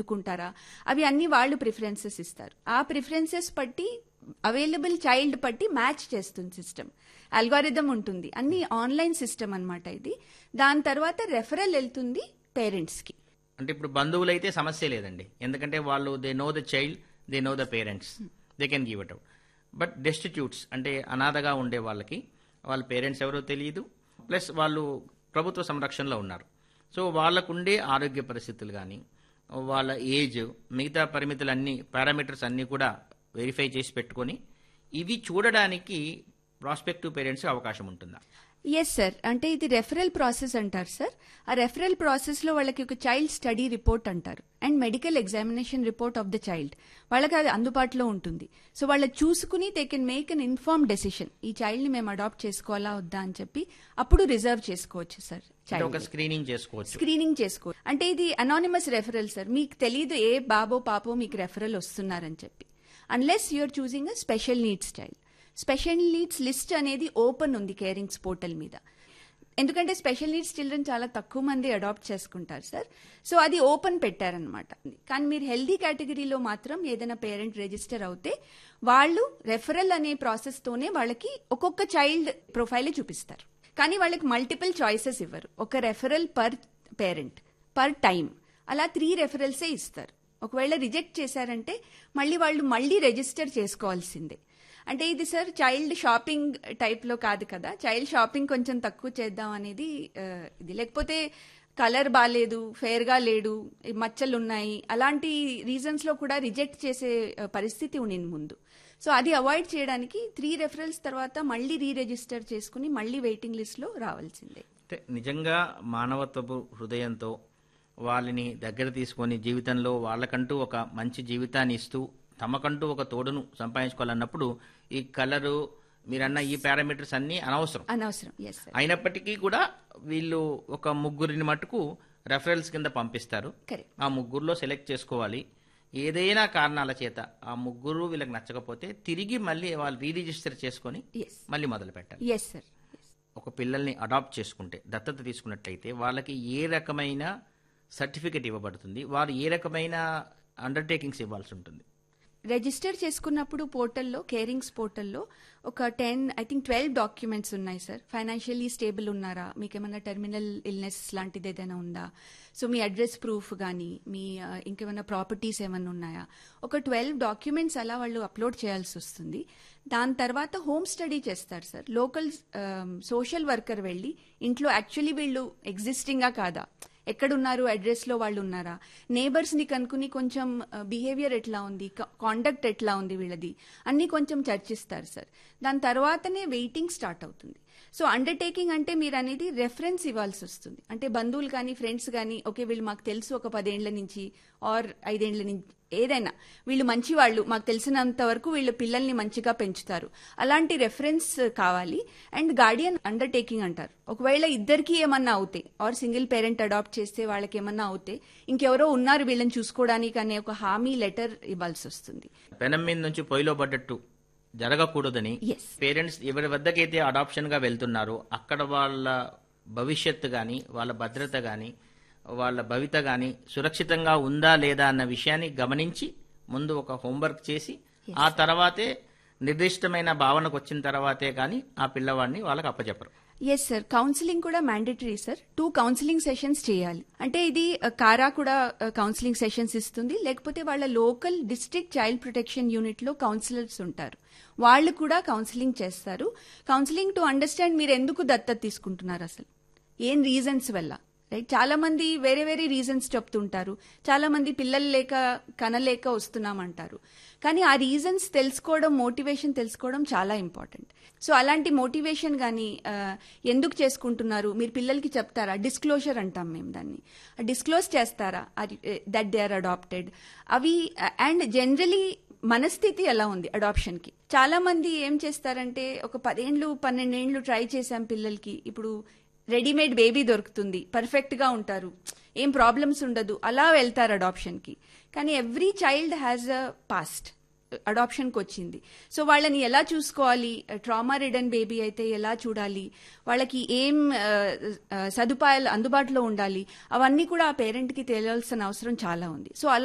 ఎన్నుకుంటారా అవి అన్ని వాళ్ళు ప్రిఫరెన్సెస్ ఇస్తారు ఆ ప్రిఫరెన్సెస్ బట్టి అవైలబుల్ చైల్డ్ బట్టి మ్యాచ్ చేస్తుంది సిస్టమ్ అల్గారిథం ఉంటుంది అన్ని ఆన్లైన్ సిస్టమ్ అన్నమాట ఇది దాని తర్వాత రెఫరల్ వెళ్తుంది పేరెంట్స్కి అంటే ఇప్పుడు బంధువులు అయితే సమస్య లేదండి ఎందుకంటే వాళ్ళు they know the child they know the parents they can give it out but destitutes అంటే అనాథగా ఉండే వాళ్ళకి వాళ్ళ పేరెంట్స్ ఎవరో తెలియదు ప్లస్ వాళ్ళు ప్రభుత్వ సంరక్షణలో ఉన్నారు సో వాళ్ళకుండే ఆరోగ్య పరిస్థితులు కానీ వాళ్ళ ఏజ్ మిగతా పరిమితులన్నీ పారామీటర్స్ అన్నీ కూడా వెరిఫై చేసి పెట్టుకొని ఇవి చూడడానికి ప్రాస్పెక్టివ్ పేరెంట్స్ అవకాశం ఉంటుందా ఎస్ సార్ అంటే ఇది రెఫరల్ ప్రాసెస్ అంటారు సార్ ఆ రెఫరల్ ప్రాసెస్ లో వాళ్ళకి ఒక చైల్డ్ స్టడీ రిపోర్ట్ అంటారు and medical examination report of the child వాళ్ళకి అది అందుబాటులో ఉంటుంది సో వాళ్ళ చూసుకుని they can make an inform decision ఈ చైల్డ్ ని మేము అడాప్ట్ చేసుకోవాలా వద్దా అని చెప్పి అప్పుడు రిజర్వ్ చేసుకోవచ్చు సార్ అంటే ఒక చైల్డ్ స్క్రీనింగ్ చేసుకోవచ్చు స్క్రీనింగ్ చేసుకో అంటే ఇది అనానిమస్ రెఫరల్ సార్ మీకు తెలియదు ఏ బాబో పాపో మీకు రెఫరల్ వస్తున్నారని చెప్పి unless you're choosing a special needs child special needs list అనేది ఓపెన్ ఉంది కేరింగ్స్ పోర్టల్ మీద ఎందుకంటే స్పెషల్ నీడ్స్ చిల్డ్రన్ చాలా తక్కువ మంది అడాప్ట్ చేసుకుంటారు సార్ సో అది ఓపెన్ పెట్టారనమాట కానీ మీరు హెల్దీ కేటగిరీలో మాత్రం ఏదైనా పేరెంట్ రిజిస్టర్ అవుతే వాళ్ళు రెఫరల్ అనే ప్రాసెస్తోనే వాళ్ళకి ఒక్కొక్క చైల్డ్ ప్రొఫైల్ చూపిస్తారు కానీ వాళ్ళకి మల్టిపుల్ చాయిసెస్ ఇవ్వరు ఒక referral per parent per time అలా త్రీ రెఫరల్సే ఇస్తారు ఒకవేళ రిజెక్ట్ చేశారంటే మళ్ళీ వాళ్ళు మళ్ళీ రిజిస్టర్ చేసుకోవాల్సిందే అంటే ఇది సార్ చైల్డ్ షాపింగ్ టైప్లో కాదు కదా చైల్డ్ షాపింగ్ కొంచెం తక్కువ చేద్దాం అనేది ఆ, ఇది లేకపోతే కలర్ బాగాలేదు ఫేర్గా లేడు ఈ మచ్చలు ఉన్నాయి అలాంటి రీజన్స్లో కూడా రిజెక్ట్ చేసే ఆ, పరిస్థితి ఉండింది ముందు సో అది అవాయిడ్ చేయడానికి త్రీ రెఫరల్స్ తర్వాత మళ్ళీ రీ రిజిస్టర్ చేసుకుని మళ్ళీ వెయిటింగ్ లిస్ట్లో రావాల్సిందే అంటే నిజంగా మానవత్వపు హృదయంతో వాళ్ళని దగ్గర తీసుకొని జీవితంలో వాళ్ళకంటూ ఒక మంచి జీవితాన్ని ఇస్తూ తమకంటూ ఒక తోడును సంపాదించుకోవాలన్నప్పుడు ఈ కలరు మీరన్న ఈ పారామీటర్స్ అన్నీ అనవసరం అనవసరం ఎస్ సార్ అయినప్పటికీ కూడా వీళ్ళు ఒక ముగ్గురిని మటుకు రెఫరెల్స్ కింద పంపిస్తారు కరెక్ట్ ఆ ముగ్గురులో సెలెక్ట్ చేసుకోవాలి ఏదైనా కారణాల చేత ఆ ముగ్గురు వీళ్ళకి నచ్చకపోతే తిరిగి మళ్ళీ వాళ్ళు రీ రిజిస్టర్ చేసుకొని ఎస్ మళ్ళీ మొదలు పెట్టాలి ఎస్ సార్ ఒక పిల్లల్ని అడాప్ట్ చేసుకుంటే దత్తత తీసుకున్నట్లయితే వాళ్ళకి ఏ రకమైన సర్టిఫికెట్ ఇవ్వబడుతుంది వారు ఏ రకమైన అండర్టేకింగ్స్ ఇవ్వాల్సి ఉంటుంది రిజిస్టర్ చేసుకున్నప్పుడు పోర్టల్లో కేరింగ్స్ పోర్టల్లో ఒక ten I think twelve documents ఉన్నాయి సార్ ఫైనాన్షియల్లీ స్టేబుల్ ఉన్నారా మీకు ఏమైనా టెర్మినల్ ఇల్నెస్ లాంటిది ఏదైనా ఉందా సో మీ అడ్రస్ ప్రూఫ్ కానీ మీ ఆ, ఇంకేమైనా ప్రాపర్టీస్ ఏమైనా ఉన్నాయా ఒక ట్వెల్వ్ డాక్యుమెంట్స్ అలా వాళ్ళు అప్లోడ్ చేయాల్సి వస్తుంది దాని తర్వాత హోమ్ స్టడీ చేస్తారు సార్ లోకల్ సోషల్ వర్కర్ వెళ్ళి ఇంట్లో యాక్చువల్లీ వీళ్ళు ఎగ్జిస్టింగా కాదా ఎక్కడున్నారు అడ్రస్ లో వాళ్ళు ఉన్నారా నేబర్స్ ని కనుక్కుని కొంచెం బిహేవియర్ ఎట్లా ఉంది కాండక్ట్ ఎట్లా ఉంది వీళ్ళది అన్ని కొంచెం చర్చిస్తారు సార్ దాని తర్వాతనే వెయిటింగ్ స్టార్ట్ అవుతుంది సో అండర్టేకింగ్ అంటే మీరు అనేది రెఫరెన్స్ ఇవ్వాల్సి వస్తుంది అంటే బంధువులు కానీ ఫ్రెండ్స్ కానీ ఓకే వీళ్ళు మాకు తెలుసు ఒక పదేండ్ల నుంచి ఆర్ ఐదేండ్ల నుంచి ఏదైనా వీళ్ళు మంచి వాళ్ళు మాకు తెలిసినంత వరకు వీళ్ళు పిల్లల్ని మంచిగా పెంచుతారు అలాంటి రెఫరెన్స్ కావాలి అండ్ గార్డియన్ అండర్టేకింగ్ అంటారు ఒకవేళ ఇద్దరికి ఏమన్నా అవుతే ఆర్ సింగిల్ పేరెంట్ అడాప్ట్ చేస్తే వాళ్ళకి ఏమన్నా అవుతే ఇంకెవరో ఉన్నారు వీళ్ళని చూసుకోవడానికి అనే ఒక హామీ లెటర్ ఇవ్వాల్సి వస్తుంది పెనం మీద నుంచి పొయ్యిలో పడ్డట్టు జరగకూడదని ఎస్ పేరెంట్స్ ఎవరి వద్దకైతే అడాప్షన్ గా వెళ్తున్నారో అక్కడ వాళ్ళ భవిష్యత్తు గాని వాళ్ళ భద్రత గాని వాళ్ళ భవిత గాని సురక్షితంగా ఉందా లేదా అన్న విషయాన్ని గమనించి ముందు ఒక హోంవర్క్ చేసి ఆ తర్వాతే నిర్దిష్టమైన భావనకు వచ్చిన తర్వాతే గాని ఆ పిల్లవాడిని వాళ్ళకి అప్పచెప్పరు ఎస్ సార్ కౌన్సిలింగ్ కూడా mandatory sir two counselling sessions చేయాలి అంటే ఇది uh, కారా కూడా కౌన్సిలింగ్ సెషన్స్ ఇస్తుంది లేకపోతే వాళ్ళ local district child protection unit లో కౌన్సిలర్స్ ఉంటారు వాళ్ళు కూడా కౌన్సిలింగ్ చేస్తారు కౌన్సిలింగ్ టు అండర్స్టాండ్ మీరు ఎందుకు దత్తత తీసుకుంటున్నారు అసలు ఏం రీజన్స్ వల్ల రైట్ చాలా మంది వేరే వేరే రీజన్స్ చెప్తుంటారు చాలా మంది పిల్లలు లేక కనలేక వస్తున్నామంటారు కానీ ఆ రీజన్స్ తెలుసుకోవడం మోటివేషన్ తెలుసుకోవడం చాలా ఇంపార్టెంట్ సో అలాంటి మోటివేషన్ కానీ ఎందుకు చేసుకుంటున్నారు మీరు పిల్లలకి చెప్తారా డిస్క్లోజర్ అంటాం మేము దాన్ని డిస్క్లోజ్ చేస్తారా దట్ దే ఆర్ అడాప్టెడ్ అవి అండ్ జనరలీ మనస్థితి ఎలా ఉంది అడాప్షన్ కి చాలా మంది ఏం చేస్తారంటే ఒక పదేండ్లు పన్నెండేండ్లు ట్రై చేశాం పిల్లలకి ఇప్పుడు రెడీమేడ్ బేబీ దొరుకుతుంది పర్ఫెక్ట్ గా ఉంటారు ఏం ప్రాబ్లమ్స్ ఉండదు అలా వెళ్తారు అడాప్షన్ కి కానీ every child has a past అడాప్షన్కి వచ్చింది సో వాళ్ళని ఎలా చూసుకోవాలి ట్రామా రిడన్ బేబీ అయితే ఎలా చూడాలి వాళ్ళకి ఏం ఆ, ఆ, సదుపాయాలు అందుబాటులో ఉండాలి అవన్నీ కూడా ఆ పేరెంట్కి తెలియాల్సిన అవసరం చాలా ఉంది సో అలా